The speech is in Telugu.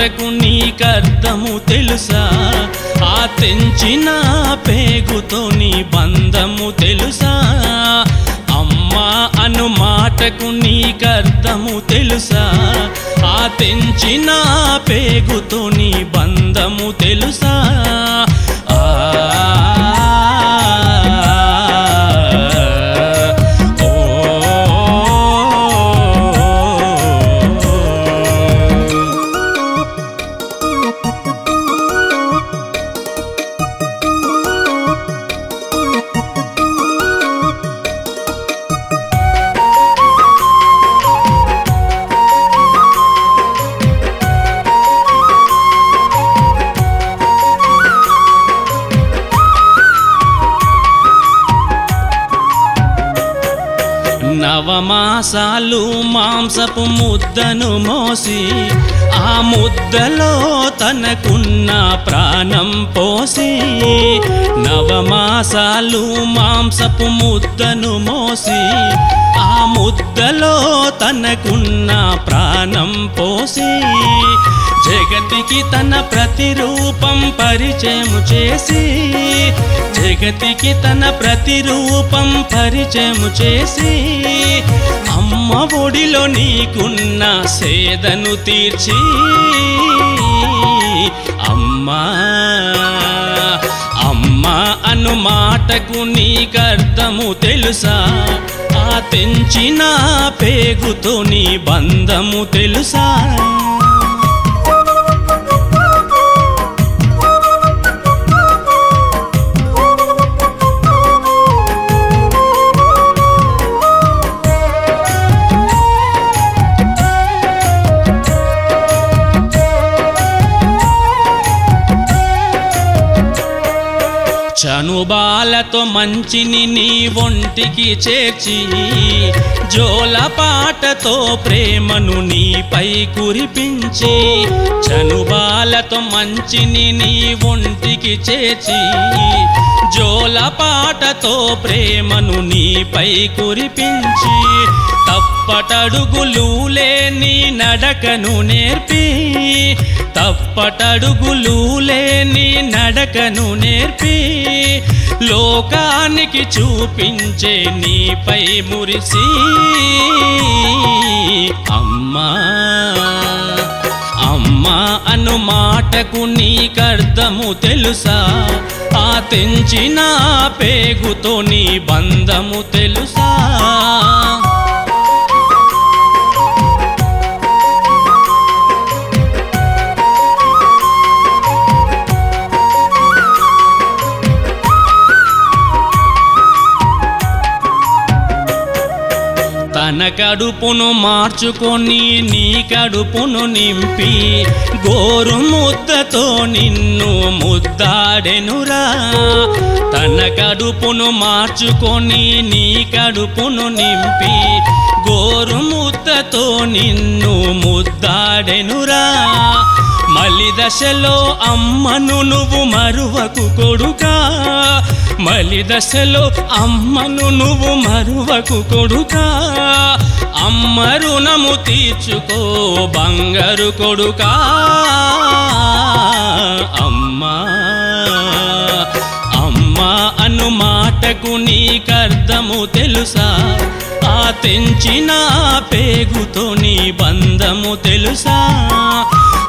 మాటకు నీకర్థము తెలుసా ఆ తెంచిన పేగుతో నీ బంధము తెలుసా అమ్మా అను మాటకు నీకర్థము తెలుసా ఆ తెంచిన పేగుతో నీ బంధము తెలుసా ఆ ఓ నవమాసాలు మాంసపు ముద్దను మోసి ఆ ముద్దలో తనకున్న ప్రాణం పోసి నవమాసాలు మాంసపు ముద్దను మోసి ఆ ముద్దలో తనకున్న ప్రాణం పోసి జగతికి తన ప్రతిరూపం పరిచయం చేసి జగతికి తన ప్రతిరూపం పరిచయం చేసి అమ్మ ఒడిలో నీకున్న సేదను తీర్చి అమ్మా అమ్మా అను మాటకు నీకర్థము తెలుసా ఆ తెంచిన పేగుతో నీ బంధము తెలుసా చనుబాలతో మంచిని నీ ఒంటికి చేర్చి జోలపాటతో ప్రేమను నీపై కురిపించి చనుబాలతో మంచిని నీ ఒంటికి చేర్చి జోలపాటతో ప్రేమను నీపై కురిపించి తప్పటడుగులు లేని నడకను నేర్పి తప్పటడుగులు లేని నడకను నేర్పి లోకానికి చూపించే నీపై మురిసి అమ్మా అమ్మా అను మాటకు నీకర్థము తెలుసా ఆ తెంచిన పేగుతో నీ బంధము తెలుసా తన కడుపును మార్చుకొని నీ కడుపును నింపి గోరు ముద్దతో నిన్ను ముద్దాడెనురా తన కడుపును మార్చుకొని నీ కడుపును నింపి గోరు ముద్దతో నిన్ను ముద్దాడెనురా మలి దశలో అమ్మను నువ్వు మరువకు కొడుకా మలి దశలో అమ్మను నువ్వు మరువకు కొడుకా అమ్మ రుణము తీర్చుకో బంగారు కొడుకా అమ్మా అమ్మా అను మాటకు నీకర్థము తెలుసా ఆ తెంచిన పేగుతో నీ బంధము తెలుసా